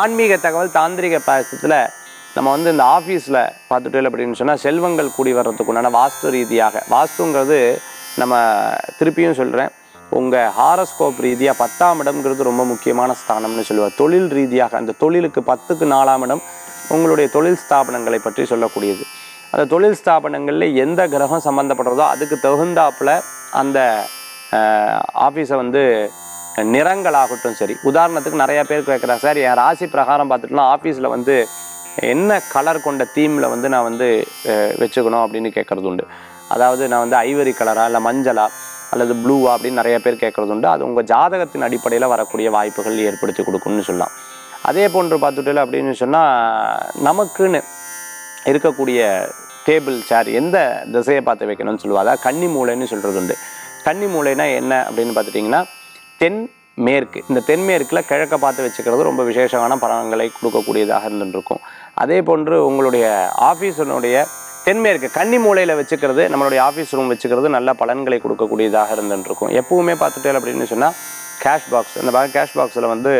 ஆன்மீக தகவல் தாந்திரிக பாசத்தில் நம்ம வந்து இந்த ஆஃபீஸில் பார்த்துட்டு அப்படின்னு சொன்னால் செல்வங்கள் கூடி வர்றதுக்கு உண்டான வாஸ்து ரீதியாக வாஸ்துங்கிறது நம்ம திருப்பியும் சொல்கிறேன் உங்கள் ஹாரஸ்கோப் ரீதியாக பத்தாம் இடம்ங்கிறது ரொம்ப முக்கியமான ஸ்தானம்னு சொல்லுவார் தொழில் ரீதியாக அந்த தொழிலுக்கு பத்துக்கு நாலாம் இடம் உங்களுடைய தொழில் ஸ்தாபனங்களை பற்றி சொல்லக்கூடியது அந்த தொழில் ஸ்தாபனங்களில் எந்த கிரகம் சம்மந்தப்படுறதோ அதுக்கு தகுந்தாப்புல அந்த ஆஃபீஸை வந்து நிறங்களாகட்டும் சரி உதாரணத்துக்கு நிறைய பேர் கேட்குறாங்க சார் என் ராசி பிரகாரம் பார்த்துட்டுனா ஆஃபீஸில் வந்து என்ன கலர் கொண்ட தீமில் வந்து நான் வந்து அஹ், வச்சுக்கணும் அப்படின்னு கேட்குறது உண்டு அதாவது நான் வந்து ஐவரி கலரா இல்லை மஞ்சளா அல்லது ப்ளூவா அப்படின்னு நிறைய பேர் கேட்குறது உண்டு அது உங்கள் ஜாதகத்தின் அடிப்படையில் வரக்கூடிய வாய்ப்புகள் ஏற்படுத்தி கொடுக்கும்னு சொல்லலாம் அதே போன்று பார்த்துட்டு அப்படின்னு சொன்னால் நமக்குன்னு இருக்கக்கூடிய டேபிள் சேர் எந்த திசையை பார்த்து வைக்கணும்னு சொல்லுவா அதாவது கன்னி மூலைன்னு சொல்கிறது உண்டு கன்னி மூலைனா என்ன அப்படின்னு பார்த்துட்டிங்கன்னா தென் மேற்கு இந்த தென்மேற்கில் கிழக்க பார்த்து வச்சுக்கிறது ரொம்ப விசேஷமான பலன்களை கொடுக்கக்கூடியதாக இருந்துருக்கும் அதே போன்று உங்களுடைய ஆஃபீஸினுடைய தென்மேற்கு கன்னி மூலையில் வச்சுக்கிறது நம்மளுடைய ஆஃபீஸ் ரூம் வச்சுக்கிறது நல்ல பலன்களை கொடுக்கக்கூடியதாக இருந்துருக்கும் எப்பவுமே பார்த்துட்டே அப்படின்னு சொன்னால் கேஷ் பாக்ஸ் அந்த கேஷ் பாக்ஸில் வந்து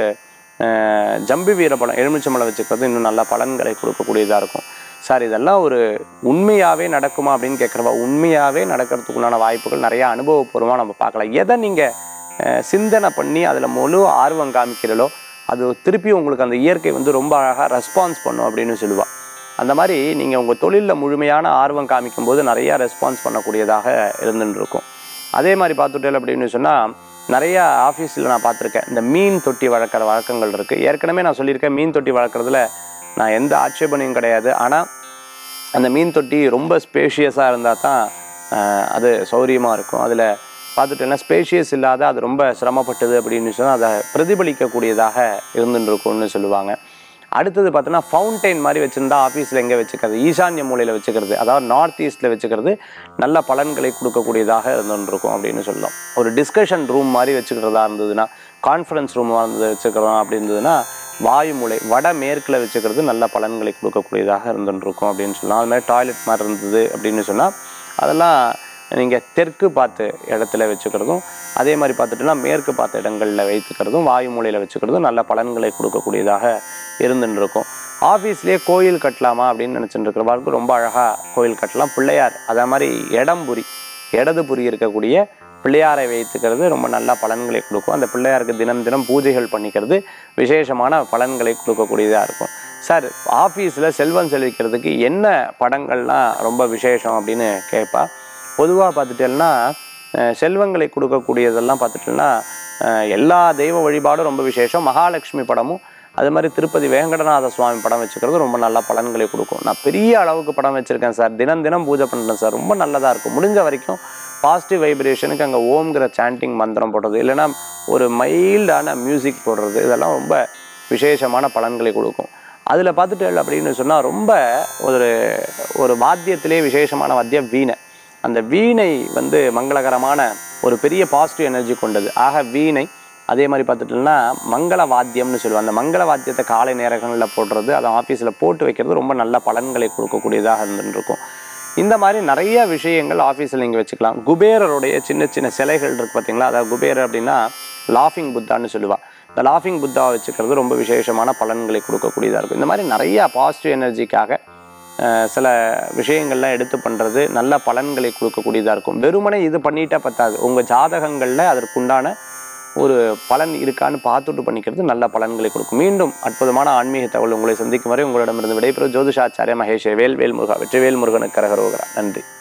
அஹ், ஜம்பி வீரப்பழம் எலுமிச்சம்பழம் வச்சுக்கிறது இன்னும் நல்ல பலன்களை கொடுக்கக்கூடியதாக இருக்கும் சார் இதெல்லாம் ஒரு உண்மையாகவே நடக்குமா அப்படின்னு கேட்குறவா உண்மையாகவே நடக்கிறதுக்குண்டான வாய்ப்புகள் நிறையா அனுபவபூர்வமாக நம்ம பார்க்கலாம் எதை நீங்கள் சிந்தனை பண்ணி அதில் முழு ஆர்வம் காமிக்கிறீங்களோ அது திருப்பி உங்களுக்கு அந்த இயற்கை வந்து ரொம்ப அழகாக ரெஸ்பான்ஸ் பண்ணும் அப்படின்னு சொல்லுவா அந்த மாதிரி நீங்கள் உங்கள் தொழிலில் முழுமையான ஆர்வம் காமிக்கும் போது நிறையா ரெஸ்பான்ஸ் பண்ணக்கூடியதாக இருந்துட்டு இருக்கும் அதே மாதிரி பார்த்துட்டேன் அப்படின்னு சொன்னால் நிறைய ஆஃபீஸில் நான் பார்த்துருக்கேன் இந்த மீன் தொட்டி வளர்க்குற வழக்கங்கள் இருக்குது ஏற்கனவே நான் சொல்லியிருக்கேன் மீன் தொட்டி வளர்க்குறதுல நான் எந்த ஆட்சேபனையும் கிடையாது ஆனால் அந்த மீன் தொட்டி ரொம்ப ஸ்பேஷியஸாக இருந்தால் தான் ஆஹ், அது சௌரியமாக இருக்கும் அதில் பார்த்துட்டேன்னா ஸ்பேஷியஸ் இல்லாத அது ரொம்ப சிரமப்பட்டது அப்படின்னு சொன்னால் அதை பிரதிபலிக்கக்கூடியதாக இருந்துட்டு இருக்கும்னு சொல்லுவாங்க அடுத்தது பார்த்தோன்னா ஃபவுண்டைன் மாதிரி வச்சுருந்தா ஆஃபீஸில் எங்கே வச்சுக்கிறது ஈசான்ய மூலையில் வச்சுக்கிறது அதாவது நார்த் ஈஸ்ட்டில் வச்சுக்கிறது நல்ல பலன்களை கொடுக்கக்கூடியதாக இருந்துட்டு இருக்கும் அப்படின்னு சொல்லலாம் ஒரு டிஸ்கஷன் ரூம் மாதிரி வச்சுக்கிறதா இருந்ததுன்னா கான்ஃபரன்ஸ் ரூம் வந்து வச்சுக்கிறோம் அப்படி இருந்ததுன்னா வாயு மூலை வட மேற்கில் வச்சுக்கிறது நல்ல பலன்களை கொடுக்கக்கூடியதாக இருந்துட்டு இருக்கும் அப்படின்னு சொல்லலாம் அது மாதிரி டாய்லெட் மாதிரி இருந்தது அப்படின்னு சொன்னால் அதெல்லாம் நீங்கள் தெற்கு பார்த்து இடத்துல வச்சுக்கிறதும் அதே மாதிரி பார்த்துட்டுனா மேற்கு பார்த்த இடங்களில் வைத்துக்கிறதும் வாயு மூலையில் வச்சுக்கிறதும் நல்ல பலன்களை கொடுக்கக்கூடியதாக இருந்துட்டு இருக்கும் ஆஃபீஸ்லேயே கோயில் கட்டலாமா அப்படின்னு நினச்சிட்டு இருக்கிறவர்களுக்கு ரொம்ப அழகாக கோயில் கட்டலாம் பிள்ளையார் அதே மாதிரி இடம்புரி இடது புரி இருக்கக்கூடிய பிள்ளையாரை வைத்துக்கிறது ரொம்ப நல்ல பலன்களை கொடுக்கும் அந்த பிள்ளையாருக்கு தினம் தினம் பூஜைகள் பண்ணிக்கிறது விசேஷமான பலன்களை கொடுக்கக்கூடியதாக இருக்கும் சார் ஆஃபீஸில் செல்வம் செலவிக்கிறதுக்கு என்ன படங்கள்லாம் ரொம்ப விசேஷம் அப்படின்னு கேட்பா பொதுவாக பார்த்துட்டேன்னா அஹ், செல்வங்களை கொடுக்கக்கூடியதெல்லாம் பார்த்துட்டோம்னா அஹ், எல்லா தெய்வ வழிபாடும் ரொம்ப விசேஷம் மகாலட்சுமி படமும் அது மாதிரி திருப்பதி வேங்கடநாத சுவாமி படம் வச்சுக்கிறது ரொம்ப நல்ல பலன்களை கொடுக்கும் நான் பெரிய அளவுக்கு படம் வச்சுருக்கேன் சார் தினம் தினம் பூஜை பண்ணுறேன் சார் ரொம்ப நல்லதாக இருக்கும் முடிஞ்ச வரைக்கும் பாசிட்டிவ் வைப்ரேஷனுக்கு அங்கே ஓம்ங்கிற சாண்டிங் மந்திரம் போடுறது இல்லைன்னா ஒரு மைல்டான மியூசிக் போடுறது இதெல்லாம் ரொம்ப விசேஷமான பலன்களை கொடுக்கும் அதில் பார்த்துட்டு அப்படின்னு சொன்னால் ரொம்ப ஒரு ஒரு வாத்தியத்திலே விசேஷமான வாத்தியம் வீணை அந்த வீணை வந்து மங்களகரமான ஒரு பெரிய பாசிட்டிவ் எனர்ஜி கொண்டது ஆக வீணை அதே மாதிரி பார்த்துட்டோம்னா மங்கள வாத்தியம்னு சொல்லுவாங்க அந்த மங்கள வாத்தியத்தை காலை நேரங்களில் போடுறது அதை ஆஃபீஸில் போட்டு வைக்கிறது ரொம்ப நல்ல பலன்களை கொடுக்கக்கூடியதாக இருந்துட்டு இருக்கும் இந்த மாதிரி நிறைய விஷயங்கள் ஆஃபீஸில் நீங்கள் வச்சுக்கலாம் குபேரருடைய சின்ன சின்ன சிலைகள் இருக்குது பார்த்தீங்களா அதாவது குபேரர் அப்படின்னா லாஃபிங் புத்தான்னு சொல்லுவா இந்த லாஃபிங் புத்தாவை வச்சுக்கிறது ரொம்ப விசேஷமான பலன்களை கொடுக்கக்கூடியதாக இருக்கும் இந்த மாதிரி நிறைய பாசிட்டிவ் எனர்ஜிக்காக அஹ், சில விஷயங்கள்லாம் எடுத்து பண்ணுறது நல்ல பலன்களை கொடுக்கக்கூடியதாக இருக்கும் வெறுமனே இது பண்ணிட்டா பத்தாது உங்கள் ஜாதகங்களில் அதற்குண்டான ஒரு பலன் இருக்கான்னு பார்த்துட்டு பண்ணிக்கிறது நல்ல பலன்களை கொடுக்கும் மீண்டும் அற்புதமான ஆன்மீக தகவல் உங்களை சந்திக்கும் வரை உங்களிடமிருந்து விடைபெறும் ஜோதிஷாச்சாரிய மகேஷ் வேல் வேல் முருகா வெற்றிவேல் முருகனுக்கு கரகரோகரா நன்றி